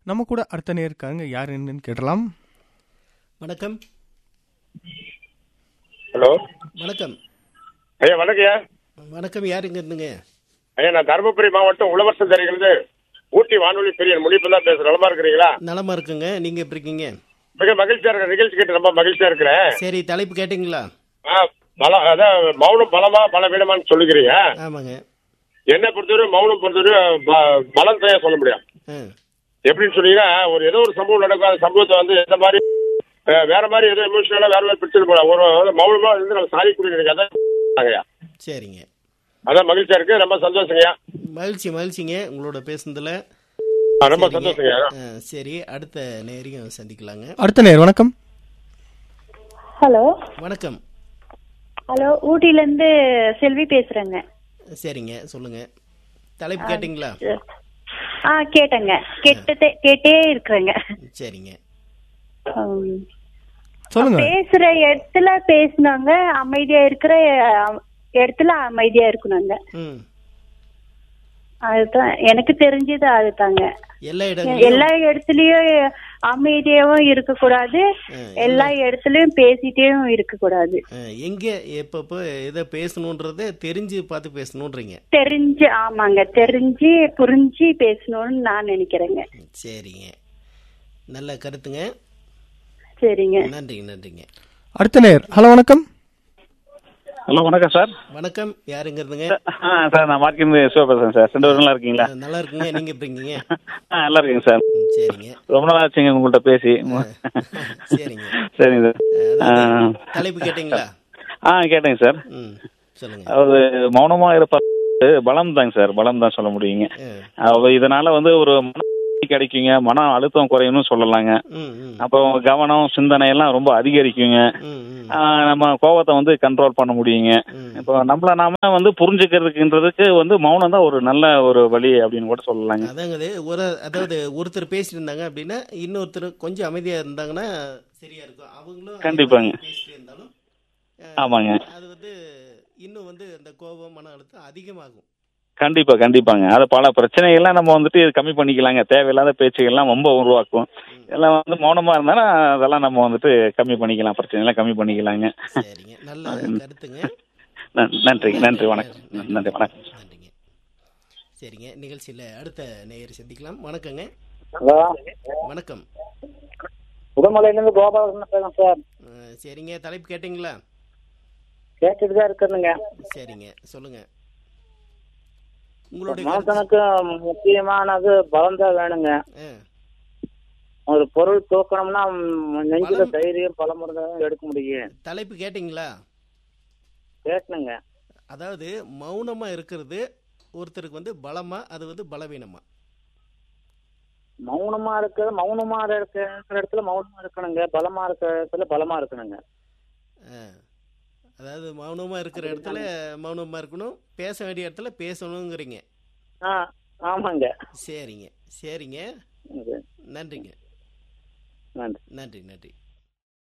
நம்ம கூட அடுத்த நேர் இருக்காங்க யார் என்னன்னு கேட்டலாம் வணக்கம் ஹலோ வணக்கம் ஐயா வணக்கம்யா வணக்கம் யாருங்க இருந்துங்க ஐயா நான் தருமபுரி மாவட்டம் உழவர் சந்தையிலிருந்து ஊட்டி வானொலி பெரிய முடிப்பு தான் பேசுறேன் நலமா இருக்கிறீங்களா நலமா இருக்குங்க நீங்க எப்படி இருக்கீங்க மிக மகிழ்ச்சியா இருக்கிற நிகழ்ச்சி கேட்டு ரொம்ப மகிழ்ச்சியா இருக்கிறேன் சரி தலைப்பு கேட்டிங்களா ஆ, பலம் அதான் மௌனம் பலமா பல விடமான்னு சொல்லுகிறீங்க ஆமாங்க என்ன பொறுத்தவரை மௌனம் பொறுத்தவரை ப- பலம் தான் சொல்ல முடியும் ஆ எப்படின்னு சொன்னீங்கன்னா ஒரு ஏதோ ஒரு சம்பவம் நடக்கும் அந்த சம்பவத்தை வந்து எந்த மாதிரி அஹ், வேற மாதிரி ஏதோ எமோஷனலா வேற மாதிரி பிடிச்சிட்டு போலாம் ஒரு ஒரு மௌனமா இருந்து நம்ம சாதிக்கூடிய எனக்கு அதான் ஐயா. சரிங்க அதான் மகிழ்ச்சியா இருக்கு ரொம்ப சந்தோஷங்கய்யா மகிழ்ச்சி மகிழ்ச்சிங்க உங்களோட பேசுனதுல ஆ, ரொம்ப சந்தோஷங்கய்யா ஆ, சரி அடுத்த நேரையும் சந்திக்கலாங்க அடுத்த நேர் வணக்கம் ஹலோ வணக்கம் ஹலோ ஊட்டில இருந்து செல்வி பேசுறேங்க சரிங்க சொல்லுங்க தலைப்பு கேட்டிங்களா ஆ கேட்டேங்க கேட்டதே கேட்டே இருக்கிறேங்க சரிங்க உம், சொல்லுங்க பேசுற இடத்துல பேசினாங்க அமைதியா இருக்கிற அஹ், இடத்துல அமைதியா இருக்கணுங்க ம் அதுதான் எனக்கு தெரிஞ்சது அதுதாங்க எல்லா இடங்களையும் எல்லா இடத்துலயும் அமைதியாவும் இருக்க கூடாது ஆ, எல்லா இடத்துலயும் பேசிட்டேயும் இருக்க கூடாது ஆ, எங்க எப்பப்போ எதை பேசணுன்றத தெரிஞ்சு பார்த்து பேசணுன்றீங்க தெரிஞ்சு ஆமாங்க தெரிஞ்சு புரிஞ்சு பேசணும்னு நான் நினைக்கிறேங்க சரிங்க நல்ல கருத்துங்க சரிங்க நன்றிங்க நன்றிங்க அடுத்த நேர் ஹலோ வணக்கம் ஹலோ வணக்கம் சார் வணக்கம் யாருங்க இருந்துங்க ஆ சார் நான் மார்க்கிருந்து சிவா பேசுறேன் சார் ரெண்டு பேரும் நல்லா இருக்கீங்களா நல்லா இருக்குங்க நீங்க எப்படி இருக்கீங்க ஆ நல்லா இருக்கீங்க சார் ம், சரிங்க ரொம்ப நாள் ஆச்சுங்க உங்கள்கிட்ட பேசி சரிங்க சரிங்க சார் அதாவது, ஆ. தலைப்பு கேட்டிங்களா ஆ கேட்டேங்க சார் ம் சொல்லுங்க அதாவது மௌனமா இருப்பது பலம் தாங்க சார் பலம் தான் சொல்ல முடியுங்க ஆ, அதாவது இதனால வந்து ஒரு மன அமைதி கிடைக்குங்க மன அழுத்தம் குறையும்னு சொல்லலாங்க ம் ம் அப்போ கவனம் சிந்தனை எல்லாம் ரொம்ப அதிகரிக்குங்க ம் ம் ஆ, நம்ம கோவத்தை வந்து கண்ட்ரோல் பண்ண முடியுங்க ம். இப்போ நம்மள நாம வந்து புரிஞ்சுக்கிறதுக்குன்றதுக்கு வந்து மௌனம் தான் ஒரு நல்ல ஒரு வழி அப்படின்னு கூட சொல்லலாங்க அதாங்க அது ஒரு அதாவது ஒருத்தர் பேசிட்டு இருந்தாங்க அப்படின்னா இன்னொருத்தர் கொஞ்சம் அமைதியா இருந்தாங்கன்னா சரியா இருக்கும் அவங்களும் அதே கண்டிப்பாங்க. மாதிரி பேசிட்டே இருந்தாலும் ஆ, ஆமாங்க அது வந்து இன்னும் வந்து அந்த கோபம் மன அழுத்தம் அதிகமாகும் கண்டிப்பா கண்டிப்பாங்க அது பல பிரச்சனைகள்லாம் நம்ம வந்துட்டு இது கம்மி பண்ணிக்கலாங்க தேவையில்லாத பேச்சுகள்லாம் ரொம்ப உருவாக்கும் இதெல்லாம் வந்து மௌனமா இருந்தாலும் அதெல்லாம் நம்ம வந்துட்டு கம்மி பண்ணிக்கலாம் பிரச்சனைலாம் கம்மி பண்ணிக்கலாங்க சரிங்க நல்ல கருத்துங்க நன்- நன்றி நன்றி வணக்கம் நன்றி வணக்கம் நன்றிங்க சரிங்க நிகழ்ச்சியில அடுத்த நேயர் சந்திக்கலாம் வணக்கங்க ஹலோ வணக்கம் உடமலையிலேருந்து கோபாலகிருஷ்ணன் பேசுறேன் சார் ஆ, சரிங்க தலைப்பு கேட்டிங்களா கேட்டுட்டு தான் இருக்கிறேங்க சரிங்க சொல்லுங்க உங்களுடைய கருத்து- மனுஷனுக்கு முக்கியமானது பலம் தான் வேணுங்க ஆ, ஒரு பொருள் தூக்கணும்னா ம், நெஞ்சில பலம். தைரியம் பலம் இருந்தா தான் எடுக்க முடியும் தலைப்பு கேட்டிங்களா கேட்டணுங்க அதாவது மௌனமா இருக்கிறது ஒருத்தருக்கு வந்து பலமா அது வந்து பலவீனமா மௌனமா இருக்க மௌனமா இருக்கிற இடத்துல மௌனமா இருக்கணுங்க பலமா இருக்கிற இடத்துல பலமா இருக்கணுங்க ஆ. அதாவது மௌனமா இருக்கிற இடத்துல மௌனமா இருக்கணும் பேச வேண்டிய இடத்துல பேசணுங்கிறீங்க ஆ ஆமாங்க சரிங்க சரிங்க இது, நன்றிங்க நன்றி நன்றி நன்றி